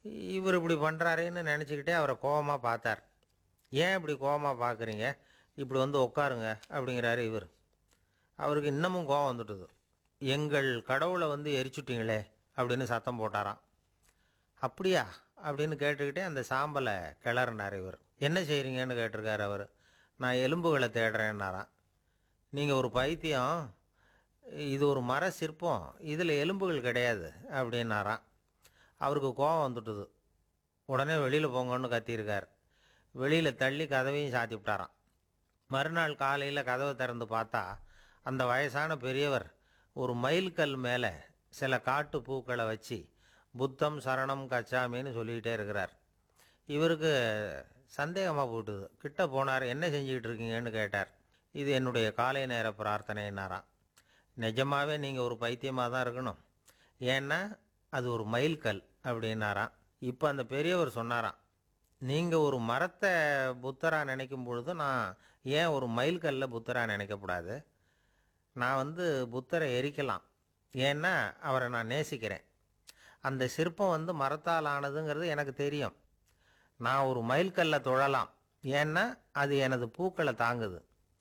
இவர் இப்படி பண்ணுறாருன்னு நினச்சிக்கிட்டே அவரை கோவமாக பார்த்தார் ஏன் இப்படி கோவமாக பார்க்குறீங்க இப்படி வந்து உட்காருங்க அப்படிங்கிறாரு இவர் அவருக்கு இன்னமும் கோவம் வந்துட்டுது எங்கள் கடவுளை வந்து எரிச்சுட்டீங்களே அப்படின்னு சத்தம் போட்டாராம் அப்படியா அப்படின்னு கேட்டுக்கிட்டே அந்த சாம்பலை கிளறினார் இவர் என்ன செய்கிறீங்கன்னு கேட்டிருக்காரு அவர் நான் எலும்புகளை தேடுறேன்னாராம் நீங்கள் ஒரு பைத்தியம் இது ஒரு மர சிற்பம் இதில் எலும்புகள் கிடையாது அப்படின்னாராம் அவருக்கு கோபம் வந்துட்டுது உடனே வெளியில் போங்கன்னு கத்தியிருக்கார் வெளியில் தள்ளி கதவையும் சாத்தி விட்டாராம் மறுநாள் காலையில் கதவை திறந்து பார்த்தா அந்த வயசான பெரியவர் ஒரு மைல்கல் மேலே சில காட்டு பூக்களை வச்சு புத்தம் சரணம் கச்சாமின்னு சொல்லிக்கிட்டே இருக்கிறார் இவருக்கு சந்தேகமாக போட்டுது கிட்ட போனார் என்ன செஞ்சுக்கிட்டு இருக்கீங்கன்னு கேட்டார் இது என்னுடைய காலை நேர பிரார்த்தனைன்னாராம் நிஜமாவே நீங்கள் ஒரு பைத்தியமாக தான் இருக்கணும் ஏன்னா அது ஒரு மைல்கல் அப்படின்னாராம் இப்போ அந்த பெரியவர் சொன்னாராம் நீங்கள் ஒரு மரத்தை புத்தராக நினைக்கும் பொழுது நான் ஏன் ஒரு மைல்கல்ல புத்தராக நினைக்கக்கூடாது நான் வந்து புத்தரை எரிக்கலாம் ஏன்னா அவரை நான் நேசிக்கிறேன் அந்த சிற்பம் வந்து மரத்தால் ஆனதுங்கிறது எனக்கு தெரியும் நான் ஒரு மைல்கல்லை தொழலாம் ஏன்னா அது எனது பூக்களை தாங்குது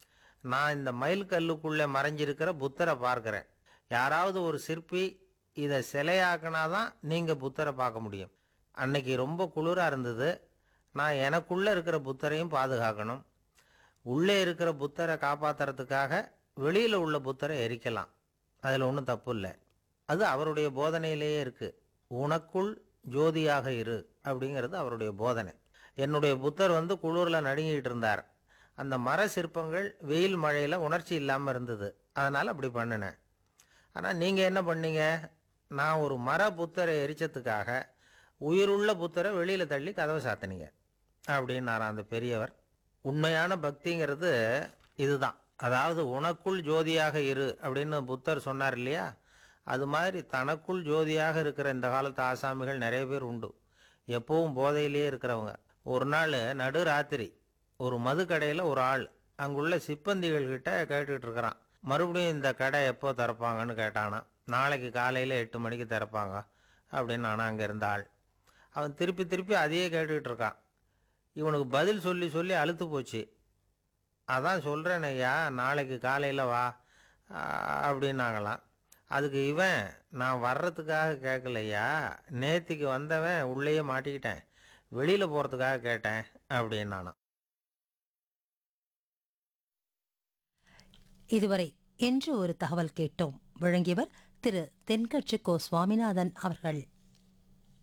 நான் இந்த மைல்கல்லுக்குள்ளே மறைஞ்சிருக்கிற புத்தரை பார்க்குறேன் யாராவது ஒரு சிற்பி இதை சிலையாக்கினா தான் நீங்கள் புத்தரை பார்க்க முடியும் அன்னைக்கு ரொம்ப குளிராக இருந்தது நான் எனக்குள்ளே இருக்கிற புத்தரையும் பாதுகாக்கணும் உள்ளே இருக்கிற புத்தரை காப்பாற்றுறதுக்காக வெளியில் உள்ள புத்தரை எரிக்கலாம் அதில் ஒன்றும் தப்பு இல்லை அது அவருடைய போதனையிலேயே இருக்குது உனக்குள் ஜோதியாக இரு அப்படிங்கிறது அவருடைய போதனை என்னுடைய புத்தர் வந்து குளிரில் நடுங்கிட்டு இருந்தார் அந்த மர சிற்பங்கள் வெயில் மழையில் உணர்ச்சி இல்லாமல் இருந்தது அதனால் அப்படி பண்ணினேன் ஆனால் நீங்கள் என்ன பண்ணீங்க நான் ஒரு மர புத்தரை எரிச்சதுக்காக உயிருள்ள புத்தரை வெளியில் தள்ளி கதவை சாத்தினீங்க அப்படின்னாராம் அந்த பெரியவர் உண்மையான பக்திங்கிறது இதுதான் அதாவது உனக்குள் ஜோதியாக இரு அப்படின்னு புத்தர் சொன்னார் இல்லையா அது மாதிரி தனக்குள் ஜோதியாக இருக்கிற இந்த காலத்து ஆசாமிகள் நிறைய பேர் உண்டு எப்பவும் போதையிலேயே இருக்கிறவங்க ஒரு நாள் நடு ராத்திரி ஒரு மது கடையில் ஒரு ஆள் அங்குள்ள சிப்பந்திகள் கிட்ட கேட்டுக்கிட்டு இருக்கிறான் மறுபடியும் இந்த கடை எப்போ திறப்பாங்கன்னு கேட்டானா நாளைக்கு காலையில் எட்டு மணிக்கு திறப்பாங்க அப்படின்னு நானும் அங்கே இருந்த ஆள் அவன் திருப்பி திருப்பி அதையே கேட்டுக்கிட்டு இருக்கான் இவனுக்கு பதில் சொல்லி சொல்லி அழுத்து போச்சு அதான் சொல்கிறேன் ஐயா நாளைக்கு காலையில் வா அப்படின்னாங்களாம் அதுக்கு இவன் நான் வர்றதுக்காக கேட்கலையா நேத்திக்கு வந்தவன் உள்ளேயே மாட்டிக்கிட்டேன் வெளியில் போகிறதுக்காக கேட்டேன் அப்படின்னானான் இதுவரை என்று ஒரு தகவல் கேட்டோம் வழங்கியவர் திரு தென்கட்சி கோ சுவாமிநாதன் அவர்கள்